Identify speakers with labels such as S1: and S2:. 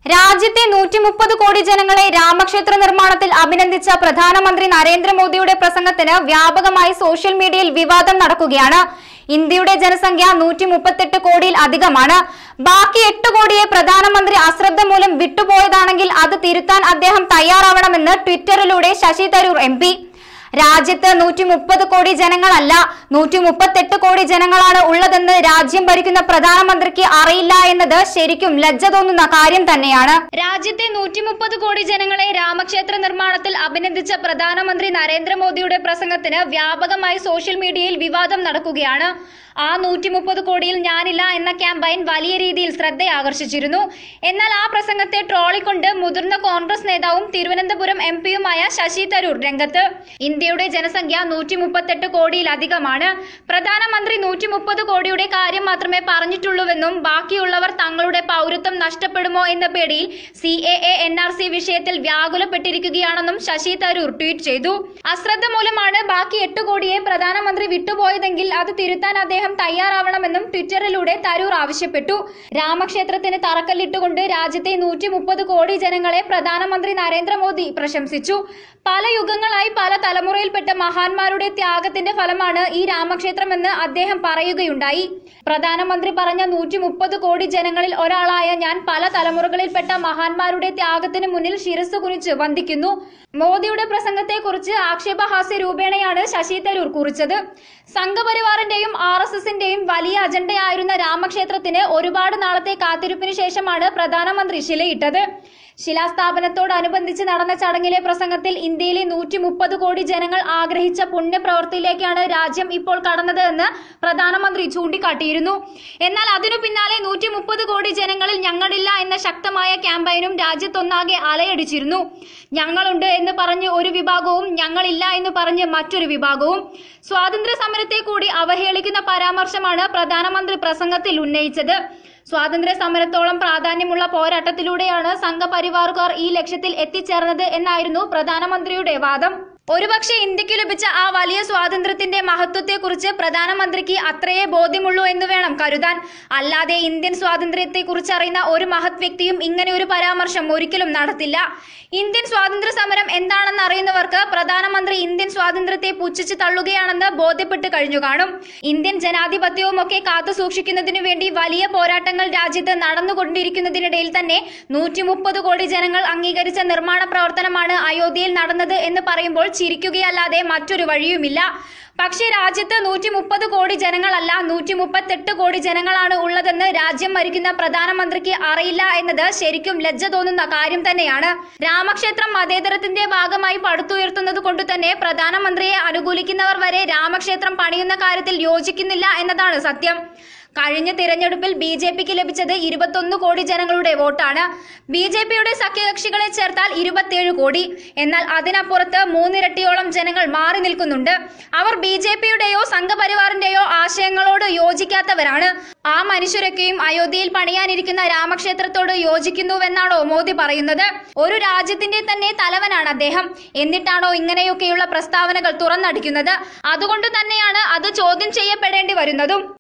S1: രാജ്യത്തെ നൂറ്റി മുപ്പത് കോടി ജനങ്ങളെ രാമക്ഷേത്ര നിർമ്മാണത്തിൽ അഭിനന്ദിച്ച പ്രധാനമന്ത്രി നരേന്ദ്രമോദിയുടെ പ്രസംഗത്തിന് വ്യാപകമായി സോഷ്യൽ മീഡിയയിൽ വിവാദം നടക്കുകയാണ് ഇന്ത്യയുടെ ജനസംഖ്യ നൂറ്റി മുപ്പത്തെട്ട് കോടിയിൽ അധികമാണ് ബാക്കി എട്ട് കോടിയെ പ്രധാനമന്ത്രി അശ്രദ്ധ മൂലം വിട്ടുപോയതാണെങ്കിൽ അത് തിരുത്താൻ അദ്ദേഹം തയ്യാറാവണമെന്ന് ട്വിറ്ററിലൂടെ ശശി തരൂർ എം രാജ്യത്ത് നൂറ്റി മുപ്പത് കോടി ജനങ്ങളല്ല നൂറ്റി മുപ്പത്തെട്ട് കോടി ജനങ്ങളാണ് ഉള്ളതെന്ന് രാജ്യം ഭരിക്കുന്ന പ്രധാനമന്ത്രിക്ക് അറിയില്ല എന്നത് ശരിക്കും ലജ്ജ തോന്നുന്ന കാര്യം തന്നെയാണ് രാജ്യത്തെ നൂറ്റി മുപ്പത് കോടി ജനങ്ങളെ രാമക്ഷേത്ര നിർമ്മാണത്തിൽ അഭിനന്ദിച്ച പ്രധാനമന്ത്രി നരേന്ദ്രമോദിയുടെ പ്രസംഗത്തിന് വ്യാപകമായി സോഷ്യൽ മീഡിയയിൽ വിവാദം നടക്കുകയാണ് ആ നൂറ്റി മുപ്പത് കോടിയിൽ ഞാനില്ല എന്ന ക്യാമ്പയിൻ വലിയ രീതിയിൽ ശ്രദ്ധയാകർഷിച്ചിരുന്നു എന്നാൽ ആ പ്രസംഗത്തെ ട്രോളിക്കൊണ്ട് മുതിർന്ന കോൺഗ്രസ് നേതാവും തിരുവനന്തപുരം എം പിയുമായ ശശി തരൂർ രംഗത്ത് ഇന്ത്യയുടെ ജനസംഖ്യ നൂറ്റി മുപ്പത്തെട്ട് കോടിയിലധികമാണ് പ്രധാനമന്ത്രി നൂറ്റി മുപ്പത് കോടിയുടെ കാര്യം മാത്രമേ പറഞ്ഞിട്ടുള്ളൂവെന്നും ബാക്കിയുള്ളവർ തങ്ങളുടെ പൗരത്വം നഷ്ടപ്പെടുമോ എന്ന പേടിയിൽ C A A N R C വിഷയത്തിൽ വ്യാകുലപ്പെട്ടിരിക്കുകയാണെന്നും ശശി തരൂർ ട്വീറ്റ് ചെയ്തു അശ്രദ്ധ മൂലമാണ് ബാക്കി എട്ട് കോടിയെ പ്രധാനമന്ത്രി വിട്ടുപോയതെങ്കിൽ അത് തിരുത്താൻ അദ്ദേഹം തയ്യാറാവണമെന്നും ട്വിറ്ററിലൂടെ തരൂർ ആവശ്യപ്പെട്ടു രാമക്ഷേത്രത്തിന് തറക്കല്ലിട്ടുകൊണ്ട് രാജ്യത്തെ നൂറ്റി മുപ്പത് കോടി ജനങ്ങളെ പ്രധാനമന്ത്രി നരേന്ദ്രമോദി പ്രശംസിച്ചു പല യുഗങ്ങളായി പല തലമുറയിൽപ്പെട്ട മഹാന്മാരുടെ ത്യാഗത്തിന്റെ ഫലമാണ് ഈ രാമക്ഷേത്രമെന്ന് അദ്ദേഹം പറയുകയുണ്ടായി പ്രധാനമന്ത്രി പറഞ്ഞ നൂറ്റി മുപ്പത് കോടി ജനങ്ങളിൽ ഒരാളായ ഞാൻ പല തലമുറകളിൽപ്പെട്ട മഹാന്മാരുടെ ത്യാഗത്തിന് മുന്നിൽ ശിരസ് കുനിച്ച് വന്ദിക്കുന്നു മോദിയുടെ പ്രസംഗത്തെക്കുറിച്ച് ആക്ഷേപഹാസ്യ രൂപേണയാണ് ശശി തരൂർ കുറിച്ചത് സംഘപരിവാറിന്റെയും ആർ എസ് എസിന്റെയും വലിയ അജണ്ടയായിരുന്ന രാമക്ഷേത്രത്തിന് ഒരുപാട് നാളത്തെ കാത്തിരിപ്പിന് ശേഷമാണ് പ്രധാനമന്ത്രി ശിലയിട്ടത് ശിലാസ്ഥാപനത്തോടനുബന്ധിച്ച് നടന്ന ചടങ്ങിലെ പ്രസംഗത്തിൽ ഇന്ത്യയിലെ നൂറ്റി മുപ്പത് കോടി ജനങ്ങൾ ആഗ്രഹിച്ച പുണ്യപ്രവൃത്തിയിലേക്കാണ് രാജ്യം ഇപ്പോൾ കടന്നത് എന്ന് പ്രധാനമന്ത്രി ചൂണ്ടിക്കാട്ടിയിരുന്നു എന്നാൽ അതിനു പിന്നാലെ നൂറ്റി മുപ്പത് കോടി ജനങ്ങളിൽ ഞങ്ങളില്ല എന്ന ശക്തമായ ക്യാമ്പയിനും രാജ്യത്തൊന്നാകെ അലയടിച്ചിരുന്നു ഞങ്ങളുണ്ട് എന്ന് പറഞ്ഞ് ഒരു വിഭാഗവും ഞങ്ങളില്ല എന്ന് പറഞ്ഞ് മറ്റൊരു വിഭാഗവും സ്വാതന്ത്ര്യ സമരത്തെ കൂടി അവഹേളിക്കുന്ന പരാമർശമാണ് പ്രധാനമന്ത്രി പ്രസംഗത്തിൽ ഉന്നയിച്ചത് സ്വാതന്ത്ര്യ സമരത്തോളം പ്രാധാന്യമുള്ള പോരാട്ടത്തിലൂടെയാണ് സംഘപരിവാറുകാർ ഈ ലക്ഷ്യത്തിൽ എത്തിച്ചേർന്നത് എന്നായിരുന്നു പ്രധാനമന്ത്രിയുടെ വാദം ഒരുപക്ഷെ ഇന്ത്യക്ക് ലഭിച്ച ആ വലിയ സ്വാതന്ത്ര്യത്തിന്റെ മഹത്വത്തെക്കുറിച്ച് പ്രധാനമന്ത്രിക്ക് അത്രയേ ബോധ്യമുള്ളൂ എന്ന് വേണം കരുതാൻ അല്ലാതെ ഇന്ത്യൻ സ്വാതന്ത്ര്യത്തെക്കുറിച്ച് അറിയുന്ന ഒരു മഹത് വ്യക്തിയും ഇങ്ങനെ ഒരു പരാമർശം ഒരിക്കലും നടത്തില്ല ഇന്ത്യൻ സ്വാതന്ത്ര്യ സമരം എന്താണെന്ന് അറിയുന്നവർക്ക് പ്രധാനമന്ത്രി ഇന്ത്യൻ സ്വാതന്ത്ര്യത്തെ പുച്ഛിച്ച് തള്ളുകയാണെന്ന് ബോധ്യപ്പെട്ട് കഴിഞ്ഞു കാണും ഇന്ത്യൻ ജനാധിപത്യവും ഒക്കെ കാത്തു സൂക്ഷിക്കുന്നതിനു വേണ്ടി വലിയ പോരാട്ടങ്ങൾ രാജ്യത്ത് നടന്നുകൊണ്ടിരിക്കുന്നതിനിടയിൽ തന്നെ നൂറ്റി മുപ്പത് കോടി ജനങ്ങൾ അംഗീകരിച്ച നിർമ്മാണ പ്രവർത്തനമാണ് അയോധ്യയിൽ നടന്നത് എന്ന് പറയുമ്പോൾ ചിരിക്കുകയല്ലാതെ മറ്റൊരു വഴിയുമില്ല പക്ഷേ രാജ്യത്ത് നൂറ്റി മുപ്പത് കോടി ജനങ്ങളല്ല നൂറ്റി മുപ്പത്തെട്ട് കോടി ജനങ്ങളാണ് ഉള്ളതെന്ന് രാജ്യം ഭരിക്കുന്ന പ്രധാനമന്ത്രിക്ക് അറിയില്ല എന്നത് ശരിക്കും ലജ്ജ തോന്നുന്ന കാര്യം തന്നെയാണ് രാമക്ഷേത്രം മതേതരത്തിന്റെ ഭാഗമായി പടുത്തുയർത്തുന്നത് കൊണ്ട് തന്നെ പ്രധാനമന്ത്രിയെ അനുകൂലിക്കുന്നവർ വരെ രാമക്ഷേത്രം പണിയുന്ന കാര്യത്തിൽ യോജിക്കുന്നില്ല എന്നതാണ് സത്യം കഴിഞ്ഞ തിരഞ്ഞെടുപ്പിൽ ബി ജെ പിക്ക് ലഭിച്ചത് ഇരുപത്തൊന്ന് കോടി ജനങ്ങളുടെ വോട്ടാണ് ബി ജെ പിയുടെ സഖ്യകക്ഷികളെ ചേർത്താൽ ഇരുപത്തിയേഴ് കോടി എന്നാൽ അതിനപ്പുറത്ത് മൂന്നിരട്ടിയോളം ജനങ്ങൾ മാറി നിൽക്കുന്നുണ്ട് അവർ ബി ജെ പിയുടെയോ സംഘപരിവാറിന്റെയോ ആശയങ്ങളോട് യോജിക്കാത്തവരാണ് ആ മനുഷ്യരൊക്കെയും അയോധ്യയിൽ പണിയാനിരിക്കുന്ന രാമക്ഷേത്രത്തോട് യോജിക്കുന്നുവെന്നാണോ മോദി പറയുന്നത് ഒരു രാജ്യത്തിന്റെ തന്നെ തലവനാണ് അദ്ദേഹം എന്നിട്ടാണോ ഇങ്ങനെയൊക്കെയുള്ള പ്രസ്താവനകൾ തുറന്നടിക്കുന്നത് അതുകൊണ്ട് തന്നെയാണ് അത് ചോദ്യം ചെയ്യപ്പെടേണ്ടി വരുന്നതും